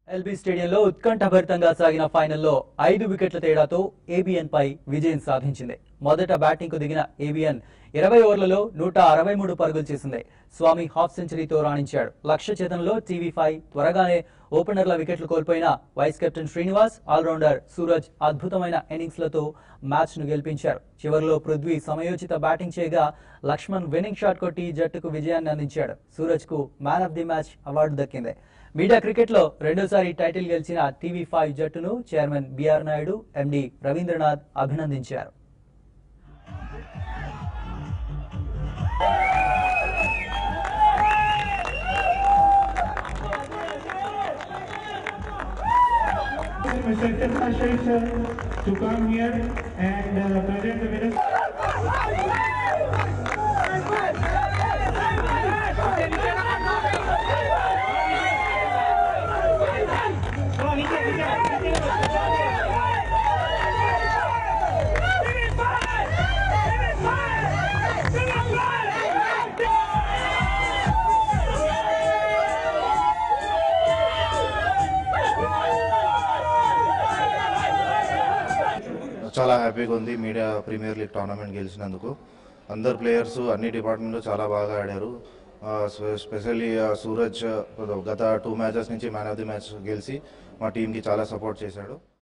LB స్టేడియంలో ఉత్కంఠభరితంగా సాగిన ఫైనల్లో ఐదు వికెట్ల తేడాతో ఏబిఎన్ పై విజయం సాధించింది మొదట బ్యాటింగ్ కు దిగిన ఏబిఎన్ ఇరవై ఓవర్లలో నూట అరవై మూడు పరుగులు చేసింది స్వామి హాఫ్ సెంచరీతో రాణించాడు లక్ష్య చేతంలో టీవీ ఫైవ్ త్వరగానే ఓపెనర్ల వికెట్లు కోల్పోయిన vice captain Srinivas allrounder Suraj అద్భుతమైన ఇన్నింగ్స్లతో మ్యాచ్ ను గెలిపించారు చివరిలో పృథ్వీ సమయోచిత బ్యాటింగ్ చేయగా లక్ష్మణ్ విన్నింగ్ షాట్ కొట్టి జట్టుకు విజయాన్ని అందించాడు సూరజ్ కు man of the match award దక్కింది మీడియా క్రికెట్ లో రెండోసారి టైటిల్ గెలిచిన టీవీ ఫైవ్ జట్టును chairman BR Naidu MD Ravindranath అభినందించారు Mr. Krishna Sheikh sir to come here and uh, present the winners. చాలా హ్యాపీగా ఉంది మీడియా ప్రీమియర్ లీగ్ టోర్నమెంట్ గెలిచినందుకు అందరు ప్లేయర్స్ అన్ని డిపార్ట్మెంట్లో చాలా బాగా ఆడారు స్పెషల్లీ సూరజ్ గత టూ మ్యాచెస్ నుంచి మ్యాన్ ఆఫ్ ది మ్యాచ్ గెలిచి మా టీంకి చాలా సపోర్ట్ చేశాడు